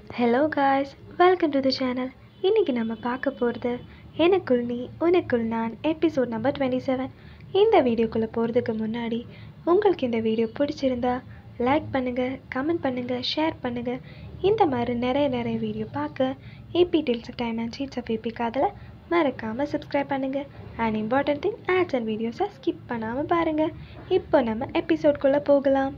hello guys welcome to the channel இன்றைக்கி நம்ம பார்க்க போகிறது எனக்குள் நீ உனக்குள் நான் எபிசோட் நம்பர் டுவெண்ட்டி செவன் இந்த வீடியோக்குள்ளே போகிறதுக்கு முன்னாடி உங்களுக்கு இந்த வீடியோ பிடிச்சிருந்தா லைக் பண்ணுங்கள் கமெண்ட் பண்ணுங்கள் ஷேர் பண்ணுங்கள் இந்த மாதிரி நிறைய நிறைய வீடியோ பார்க்க ஏபி டெல்ஸ் டைம் அண்ட் சீட்ஸ் ஆஃப் ஏபி காதில் மறக்காமல் சப்ஸ்கிரைப் பண்ணுங்கள் and important thing ads and வீடியோஸை ஸ்கிப் பண்ணாமல் பாருங்கள் இப்போ நம்ம எபிசோட்குள்ளே போகலாம்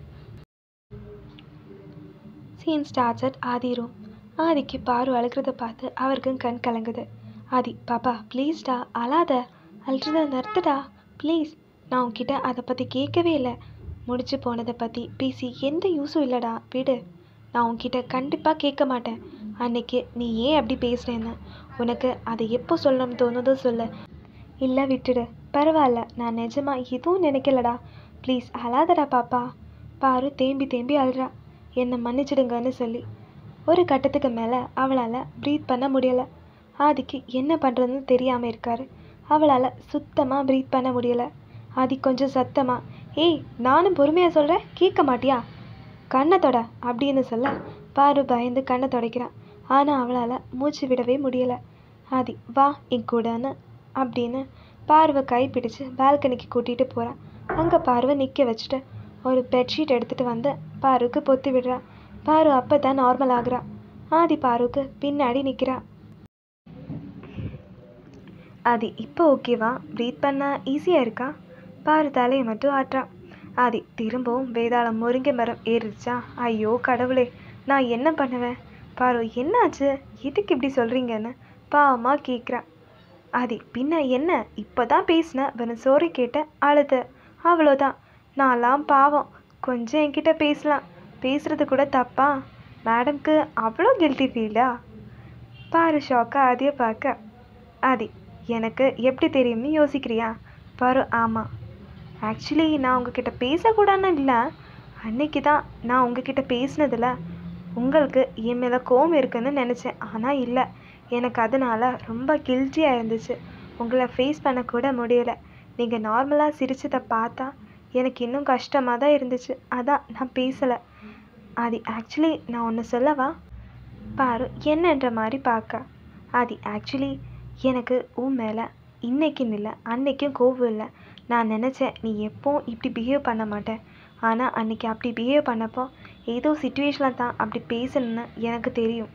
scene starts at Aadhi room ஆதிக்கு பாரு அழுகிறத பார்த்து அவருக்கும் கண் கலங்குது ஆதி பாப்பா ப்ளீஸ்டா அழாத அழுறத நிறுத்துடா ப்ளீஸ் நான் உன்கிட்ட அதை பற்றி கேட்கவே இல்லை முடிச்சு போனதை பற்றி பேசி எந்த யூஸும் இல்லைடா விடு நான் உன்கிட்ட கண்டிப்பாக கேட்க மாட்டேன் அன்னைக்கு நீ ஏன் அப்படி பேசுகிறேன்னு உனக்கு அதை எப்போ சொல்லணும்னு தோணுதோ சொல்லு இல்லை விட்டுடு பரவாயில்ல நான் நிஜமா எதுவும் நினைக்கலடா ப்ளீஸ் அழாதடா பாப்பா பாரு தேம்பி தேம்பி அழுறா என்னை மன்னிச்சிடுங்கன்னு சொல்லி ஒரு கட்டத்துக்கு மேலே அவளால் ப்ரீத் பண்ண முடியலை ஆதிக்கு என்ன பண்ணுறதுன்னு தெரியாமல் இருக்காரு அவளால் சுத்தமாக ப்ரீத் பண்ண முடியலை ஆதி கொஞ்சம் சத்தமாக ஏய் நானும் பொறுமையாக சொல்கிறேன் கேட்க மாட்டியா கண்ணை தொட அப்படின்னு சொல்ல பாரு பயந்து கண்ணை துடைக்கிறான் ஆனால் அவளால் மூச்சு விடவே முடியலை ஆதி வா என் கூடன்னு அப்படின்னு பார்வை கை பிடிச்சு பால்கனிக்கு கூட்டிகிட்டு போகிறான் அங்கே பார்வை நிற்க வச்சுட்டு ஒரு பெட்ஷீட் எடுத்துகிட்டு வந்து பாருக்கு பொத்தி விடுறா பாரு அப்போ தான் நார்மல் ஆகுறா ஆதி பாருக்கு பின்னாடி நிற்கிறா ஆதி இப்போ ஓகேவா ப்ரீத் பண்ண ஈஸியாக இருக்கா பாரு தலையை மட்டும் ஆட்டுறா ஆதி திரும்பவும் வேதாளம் முருங்கை மரம் ஏறிடுச்சா ஐயோ கடவுளே நான் என்ன பண்ணுவேன் பாரு என்னாச்சு எதுக்கு இப்படி சொல்கிறீங்கன்னு பாவமாக கேட்குறா ஆதி பின்ன என்ன இப்போ தான் பேசினேன் வெறும் சோறு கேட்டேன் அழுத அவ்வளோதான் நான்லாம் பாவம் கொஞ்சம் என்கிட்ட பேசலாம் பேசுறது கூட தப்பா மேடம்க்கு அவ்வளோ கில்ட்டி ஃபீலா பாரு ஷாக்கா ஆதியை பார்க்க ஆதி எனக்கு எப்படி தெரியும்னு யோசிக்கிறியா பாரு ஆமாம் ஆக்சுவலி நான் உங்ககிட்ட பேசக்கூடாதுன்னு இல்லை அன்னைக்கு தான் நான் உங்ககிட்ட பேசினதில் உங்களுக்கு என் மேலே கோவம் இருக்குன்னு நினச்சேன் ஆனால் இல்லை எனக்கு அதனால் ரொம்ப கில்ட்டியாக இருந்துச்சு உங்களை ஃபேஸ் பண்ணக்கூட முடியலை நீங்கள் நார்மலாக சிரிச்சதை பார்த்தா எனக்கு இன்னும் கஷ்டமாக தான் இருந்துச்சு அதான் நான் பேசலை ஆதி ஆக்சுவலி நான் ஒன்று சொல்லவா பாரு என்னன்ற மாதிரி பார்க்க ஆதி ஆக்சுவலி எனக்கு உன் மேலே இன்னைக்குன்னு இல்லை அன்னைக்கும் கோவம் இல்லை நான் நினச்சேன் நீ எப்போ இப்படி பிஹேவ் பண்ண மாட்டேன் ஆனால் அன்னைக்கு அப்படி பிஹேவ் பண்ணப்போ ஏதோ சுச்சுவேஷனில் தான் அப்படி பேசணுன்னு எனக்கு தெரியும்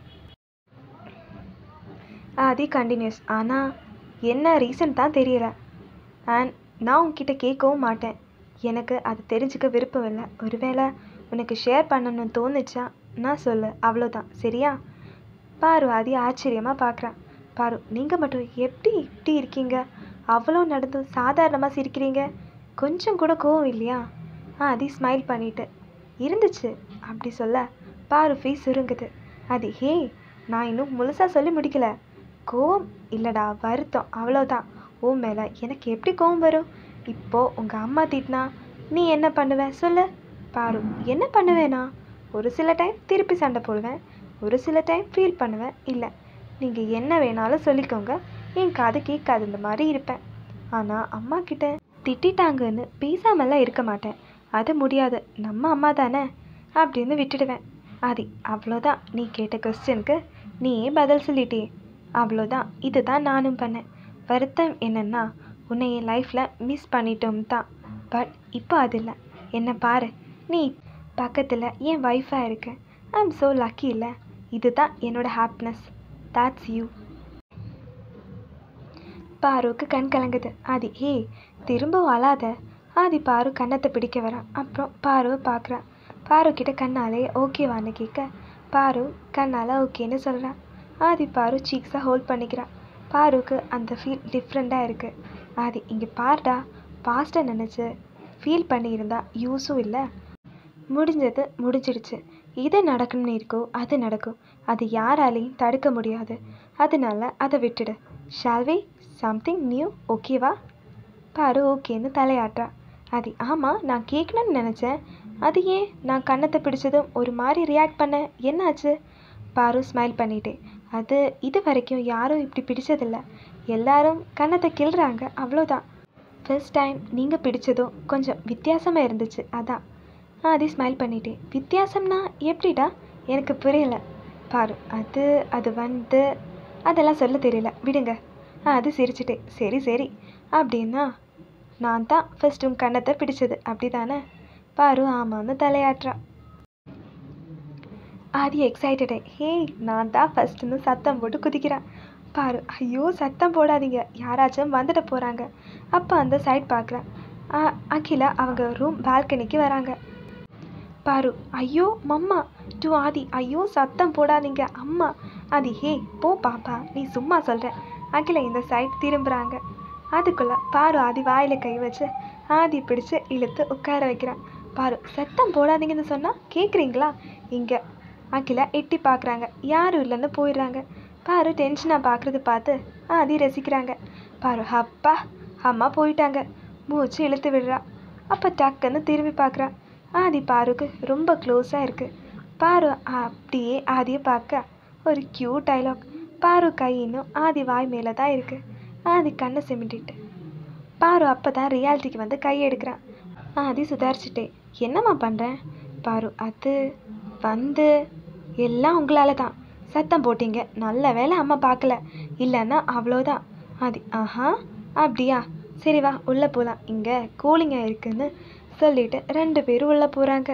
ஆதி கண்டினியூஸ் ஆனால் என்ன ரீசன் தான் தெரியல அண்ட் நான் உன்கிட்ட கேட்கவும் மாட்டேன் எனக்கு அது தெரிஞ்சுக்க விருப்பம் இல்லை ஒருவேளை உனக்கு ஷேர் பண்ணணும்னு தோணுச்சா நான் சொல்லு அவ்வளோதான் சரியா பாரு ஆதி ஆச்சரியமாக பார்க்குறான் பாரு நீங்கள் மட்டும் எப்படி இப்படி இருக்கீங்க அவ்வளோ நடந்தும் சாதாரணமாக சிரிக்கிறீங்க கொஞ்சம் கூட கோவம் இல்லையா ஆதி ஸ்மைல் பண்ணிட்டு இருந்துச்சு அப்படி சொல்ல பாரு ஃபேஸ் சுருங்குது அது ஹே நான் இன்னும் முழுசாக சொல்லி முடிக்கல கோவம் இல்லைடா வருத்தம் அவ்வளோதான் ஓ மேலே எனக்கு எப்படி கோவம் வரும் இப்போது உங்கள் அம்மா திட்டினா நீ என்ன பண்ணுவ சொல்லு பாரு என்ன பண்ணுவேனா ஒரு சில டைம் திருப்பி சண்டை போடுவேன் ஒரு சில டைம் ஃபீல் பண்ணுவேன் இல்லை நீங்கள் என்ன வேணாலும் சொல்லிக்கோங்க என் காது கேட்காது இந்த மாதிரி இருப்பேன் ஆனால் அம்மா கிட்ட திட்டிட்டாங்கன்னு பேசாமலாம் இருக்க மாட்டேன் அது முடியாது நம்ம அம்மா தானே அப்படின்னு விட்டுடுவேன் ஆதி அவ்வளோதான் நீ கேட்ட கொஸ்டினுக்கு நீயே பதில் சொல்லிட்டே அவ்வளோதான் இதுதான் நானும் பண்ணேன் வருத்தம் என்னென்னா உன்னை என் லைஃப்பில் மிஸ் பண்ணிட்டோம் தான் பட் இப்போ அது இல்லை என்ன பாரு நீ பக்கத்தில் என் ஒய்ஃபாக இருக்க ஐ எம் ஸோ லக்கி இல்லை இதுதான் என்னோட ஹாப்பினஸ் தாட்ஸ் யூ பாருக்கு கண் கலங்குது ஆதி ஹே திரும்பவும் அழாத ஆதி பாரு கன்னத்தை பிடிக்க வரான் அப்புறம் பாருவை பார்க்குறான் பாரு கிட்ட கண்ணாலே ஓகேவான்னு கேட்க பாரு கண்ணால் ஓகேன்னு சொல்கிறான் ஆதி பாரு சீக்ஸாக ஹோல்ட் பண்ணிக்கிறான் பாருக்கு அந்த ஃபீல் டிஃப்ரெண்ட்டாக இருக்குது ஆதி இங்கே பாருடா பாஸ்ட்டை நினச்சி ஃபீல் பண்ணியிருந்தா யூஸும் இல்லை முடிஞ்சது முடிஞ்சிடுச்சு எது நடக்கணும்னு இருக்கோ அது நடக்கும் அது யாராலையும் தடுக்க முடியாது அதனால அதை விட்டுடு ஷால்வி சம்திங் நியூ ஓகேவா பாரு ஓகேன்னு தலையாட்டுறா அது ஆமாம் நான் கேட்கணும்னு நினச்சேன் அது ஏன் நான் கன்னத்தை பிடிச்சதும் ஒரு மாதிரி ரியாக்ட் பண்ண என்னாச்சு பாரு ஸ்மைல் பண்ணிட்டேன் அது இது வரைக்கும் யாரும் இப்படி பிடிச்சதில்ல எல்லாரும் கன்னத்தை கிள்றாங்க அவ்வளோதான் ஃபர்ஸ்ட் டைம் நீங்கள் பிடிச்சதும் கொஞ்சம் வித்தியாசமாக இருந்துச்சு அதான் ஆதி ஸ்மைல் பண்ணிட்டேன் வித்தியாசம்னா எப்படிடா எனக்கு புரியல பாரு அது அது வந்து அதெல்லாம் சொல்ல தெரியல விடுங்க ஆ அது சிரிச்சிட்டே சரி சரி அப்படின்னா நான் தான் ஃபர்ஸ்ட் உன் கண்ணத்தை பிடிச்சது அப்படி தானே பாரு ஆமான்னு தலையாட்டுறா ஆதி எக்ஸைட்டடே ஹேய் நான் தான் ஃபஸ்ட்டுன்னு சத்தம் போட்டு குதிக்கிறான் பாரு ஐயோ சத்தம் போடாதீங்க யாராச்சும் வந்துட போகிறாங்க அப்போ அந்த சைட் பார்க்குறேன் அகிலா அவங்க ரூம் பால்கனிக்கு வராங்க பாரு ஐயோ மம்மா டு ஆதி ஐயோ சத்தம் போடாதீங்க அம்மா ஆதி ஹே போ பாப்பா நீ சும்மா சொல்கிற அகிலா இந்த சைட் திரும்புகிறாங்க அதுக்குள்ள பாரு ஆதி வாயில் கை வச்சு ஆதி பிடிச்சு இழுத்து உட்கார வைக்கிறான் பாரு சத்தம் போடாதீங்கன்னு சொன்னால் கேட்குறீங்களா இங்கே அகிலா எட்டி பார்க்குறாங்க யாரும் இல்லைன்னு போயிடுறாங்க பாரு டென்ஷனாக பார்க்குறது பார்த்து ஆதி ரசிக்கிறாங்க பாரு அப்பா அம்மா போயிட்டாங்க மூச்சு இழுத்து விடுறா அப்போ டக்குன்னு திரும்பி பார்க்குறா ஆதி பாருக்கு ரொம்ப க்ளோஸாக இருக்குது பாரு அப்படியே ஆதியை பார்க்க ஒரு க்யூட் டைலாக் பாரு கை இன்னும் ஆதி வாய் மேலே தான் இருக்குது ஆதி கண்ணை சிமிட்டிட்டு பாரு அப்போ தான் ரியாலிட்டிக்கு வந்து கை எடுக்கிறான் ஆதி சுதாரிச்சுட்டே என்னம்மா பண்ணுறேன் பாரு அது வந்து எல்லாம் உங்களால் தான் சத்தம் போட்டீங்க நல்ல வேளை அம்மா பார்க்கல இல்லைன்னா அவ்வளோதான் ஆதி ஆஹா அப்படியா சரி வா உள்ளே போகலாம் இங்கே கூலிங்காக இருக்குன்னு சொல்லிட்டு ரெண்டு பேரும் உள்ளே போகிறாங்க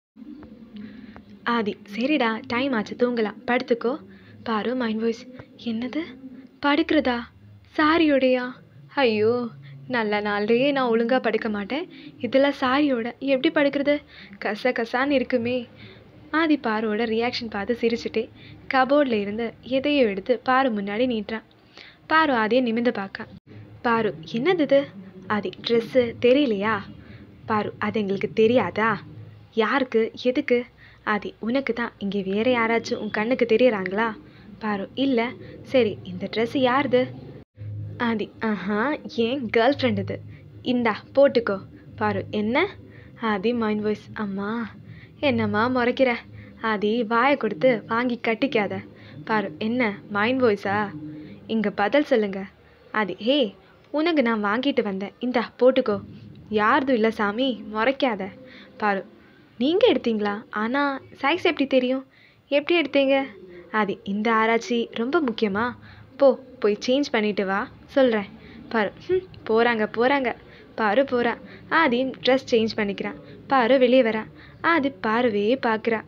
ஆதி சரிடா டைம் ஆச்சு தூங்கலாம் படுத்துக்கோ பாரு மைண்ட் வாய்ஸ் என்னது படுக்கிறதா சாரியோடையா ஐயோ நல்ல நாள்லேயே நான் ஒழுங்காக படுக்க மாட்டேன் இதில் சாரியோட எப்படி படுக்கிறது கச கசான்னு இருக்குமே ஆதி பாருவோட ரியாக்ஷன் பார்த்து சிரிச்சுட்டே கபோர்டில் இருந்து எதையோ எடுத்து பாரு முன்னாடி நீட்டுறான் பாரு ஆதியை நிமிந்து பார்க்க பாரு என்னது இது ஆதி ட்ரெஸ்ஸு தெரியலையா பாரு அது எங்களுக்கு தெரியாதா யாருக்கு எதுக்கு ஆதி உனக்கு தான் இங்கே வேற யாராச்சும் உன் கண்ணுக்கு தெரியறாங்களா பாரு இல்லை சரி இந்த ட்ரெஸ் யாருது ஆதி ஆஹா ஏன் கேர்ள் ஃப்ரெண்ட் இது இந்தா போட்டுக்கோ பாரு என்ன ஆதி மைண்ட் வாய்ஸ் அம்மா என்னம்மா முறைக்கிற ஆதி வாயை கொடுத்து வாங்கி கட்டிக்காத பாரு என்ன மைண்ட் வாய்ஸா இங்கே பதில் சொல்லுங்க ஆதி ஹே உனக்கு நான் வாங்கிட்டு வந்தேன் இந்தா போட்டுக்கோ யார்தும் இல்லை சாமி முறைக்காத பாரு நீங்கள் எடுத்தீங்களா ஆனால் சைஸ் எப்படி தெரியும் எப்படி எடுத்தீங்க ஆதி இந்த ஆராய்ச்சி ரொம்ப முக்கியமா போ போய் சேஞ்ச் பண்ணிட்டு வா சொல்கிறேன் பாரு ம் போகிறாங்க போகிறாங்க பாரு போகிறா ஆதி ட்ரெஸ் சேஞ்ச் பண்ணிக்கிறான் பாரு வெளியே வரான் ஆதி பாருவே பார்க்குறா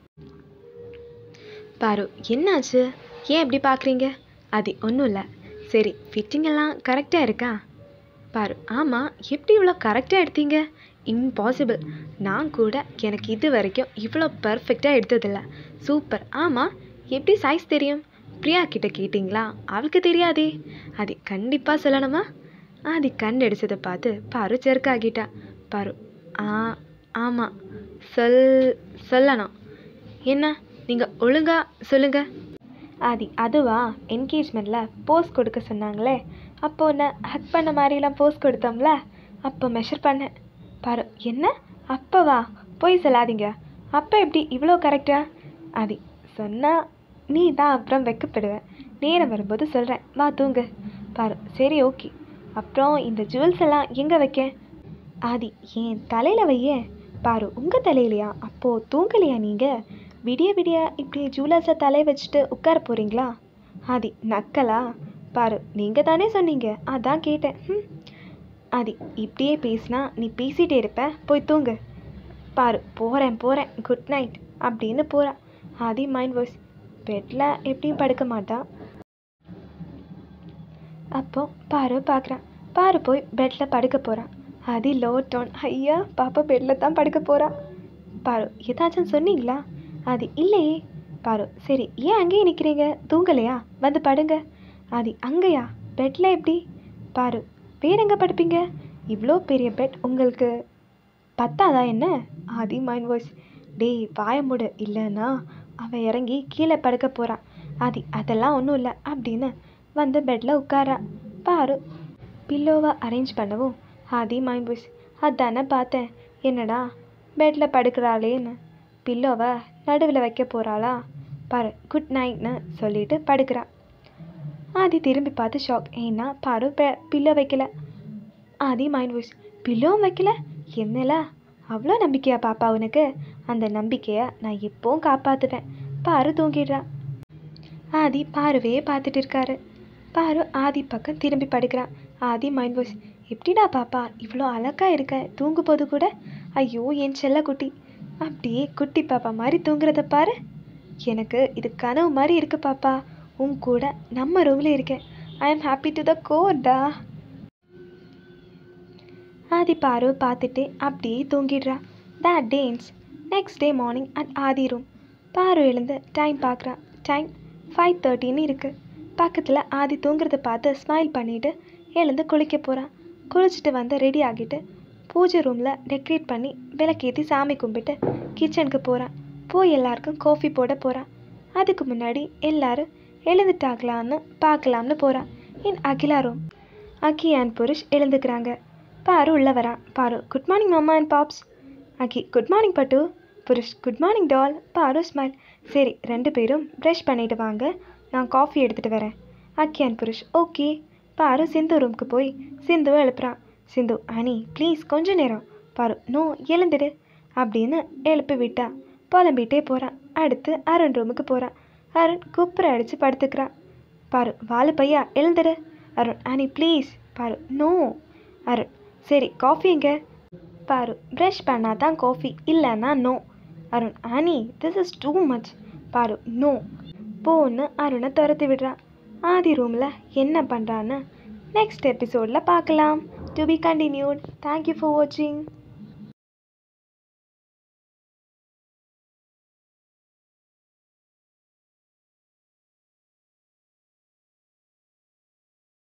பாரு என்னாச்சு ஏன் இப்படி பார்க்குறீங்க ஆதி ஒன்றும் இல்லை சரி ஃபிட்டிங் எல்லாம் கரெக்டாக இருக்கா பாரு ஆமாம் எப்படி இவ்வளோ கரெக்டாக எடுத்தீங்க இம்பாசிபிள் நான் கூட எனக்கு இது வரைக்கும் இவ்வளோ பர்ஃபெக்டாக எடுத்ததில்ல சூப்பர் ஆமாம் எப்படி சைஸ் தெரியும் பிரியா கிட்ட கேட்டிங்களா அவளுக்கு தெரியாதே அது கண்டிப்பாக சொல்லணுமா ஆதி கண் அடிச்சதை பார்த்து பாரு செருக்காகிட்டா பாரு ஆ ஆமாம் சொல் சொல்லணும் என்ன நீங்கள் ஒழுங்கா சொல்லுங்க ஆதி அதுவா என்கேஜ்மெண்ட்டில் போஸ் கொடுக்க சொன்னாங்களே அப்போ உன்னை ஹக் பண்ண மாதிரிலாம் போஸ் கொடுத்தோம்ல அப்போ மெஷர் பண்ணேன் பாரு என்ன அப்போவா போய் சொல்லாதீங்க அப்போ எப்படி இவ்வளோ கரெக்டா ஆதி சொன்னால் நீ தான் அப்புறம் வெக்கப்படுவேன் நேரம் வரும்போது சொல்கிறேன் வா தூங்கு பாரு சரி ஓகே அப்புறம் இந்த ஜுவல்ஸ் எல்லாம் எங்கே வைக்க ஆதி என் தலையில் வைய பாரு உங்கள் தலையிலையா அப்போது தூங்கலையா நீங்கள் விடிய விடிய இப்படி ஜுவல்ஸை தலையை வச்சுட்டு உட்கார போகிறீங்களா ஆதி நக்கலா பாரு நீங்கள் தானே சொன்னீங்க அதான் கேட்டேன் ம் ஆதி இப்படியே பேசினா நீ பேசிகிட்டே இருப்ப போய் தூங்கு பாரு போகிறேன் போகிறேன் குட் நைட் அப்படின்னு போகிறா ஆதி மைண்ட் வாய்ஸ் பெட்டில் எப்படியும் படுக்க மாட்டா அப்போ பாரு பார்க்குறான் பாரு போய் பெட்டில் படுக்க போகிறான் ஆதி லோ டோன் ஐயா பாப்பா பெட்டில் தான் படுக்க போகிறா பாரு ஏதாச்சும் சொன்னீங்களா ஆதி இல்லையே பாரு சரி ஏன் அங்கேயே நிற்கிறீங்க தூங்கலையா வந்து படுங்க ஆதி அங்கேயா பெட்டில் எப்படி பாரு வேற எங்கே படுப்பீங்க இவ்வளோ பெரிய பெட் உங்களுக்கு பத்தாதா என்ன ஆதி மைண்ட் வாய்ஸ் டேய் வாய மூடு இல்லைன்னா அவன் இறங்கி கீழே படுக்க போகிறான் ஆதி அதெல்லாம் ஒன்றும் இல்லை அப்படின்னு வந்து பெட்டில் உட்காரா பாரு பில்லோவை அரேஞ்ச் பண்ணவும் ஆதி மைண்ட் வாய்ஸ் அதானே பார்த்தேன் என்னடா பெட்டில் படுக்கிறாளேன்னு பில்லோவை நடுவில் வைக்க போகிறாளா பாரு குட் நைட்னு சொல்லிட்டு படுக்கிறா ஆதி திரும்பி பார்த்து ஷாக் ஏன்னா பாரு பில்லோ வைக்கல ஆதி மைண்ட் வாய்ஸ் பில்லோவும் வைக்கல என்னல அவ்வளோ நம்பிக்கையா பாப்பா உனக்கு அந்த நம்பிக்கையை நான் எப்போவும் காப்பாற்றுவேன் பாரு தூங்கிடுறா ஆதி பாருவையே பார்த்துட்டு இருக்காரு பாரு ஆதி பக்கம் திரும்பி படுக்கிறான் ஆதி மைண்ட் வாய்ஸ் எப்படிடா பாப்பா இவ்வளோ அழகா இருக்க தூங்கும் போது கூட ஐயோ என் செல்ல குட்டி அப்படியே குட்டி பாப்பா மாதிரி தூங்குறத பாரு எனக்கு இது கனவு மாதிரி இருக்கு பாப்பா உன் கூட நம்ம ரூமில் இருக்கேன் I am happy to the கோர்டா ஆதி பாரு பார்த்துட்டு அப்படியே தூங்கிடுறா that dance next day morning at Aadhi room Paaru எழுந்து டைம் பார்க்குறா டைம் ஃபைவ் தேர்ட்டின்னு இருக்குது பக்கத்தில் ஆதி தூங்குறத பார்த்து ஸ்மைல் பண்ணிட்டு எழுந்து குளிக்க போகிறான் குளிச்சுட்டு வந்து ரெடி ஆகிட்டு பூஜை ரூமில் டெக்கரேட் பண்ணி விளக்கேற்றி சாமி கும்பிட்டு கிச்சனுக்கு போகிறான் போய் எல்லாருக்கும் காஃபி போட போகிறான் அதுக்கு முன்னாடி எல்லாரும் எழுந்துட்டாங்களான்னு பார்க்கலாம்னு போகிறான் in Akhila room Akki and Purush எழுந்துக்கிறாங்க பாரு உள்ள வரான் பாரு குட் மார்னிங் மாமா அண்ட் பாப்ஸ் அக்கி குட் மார்னிங் பட்டு புருஷ் குட் மார்னிங் டால் பாரு ஸ்மைல் சரி ரெண்டு பேரும் ப்ரஷ் பண்ணிட்டு வாங்க நான் காஃபி எடுத்துகிட்டு வரேன் அக்கி அண்ட் புருஷ் ஓகே பாரு சிந்து ரூமுக்கு போய் சிந்துவை எழுப்புறான் சிந்து அனி ப்ளீஸ் கொஞ்ச நேரம் பாரு நோ எழுந்துடு அப்படின்னு எழுப்பி விட்டா புலம்பிகிட்டே போகிறான் அடுத்து அருண் ரூமுக்கு போகிறான் அருண் குப்புற அடித்து படுத்துக்கிறான் பாரு வாலு பையா எழுந்துடு அருண் அனி ப்ளீஸ் பாரு நோ அருண் சரி காஃபி எங்க பாரு ப்ரஷ் பண்ணால் தான் காஃபி இல்லைன்னா நோ அருண் அனி this is too much Paaru no போன்னு அருணை துரத்தி விடுறான் ஆதி ரூமில் என்ன பண்ணுறான்னு நெக்ஸ்ட் எபிசோடில் பார்க்கலாம் to be continued thank you for வாட்சிங்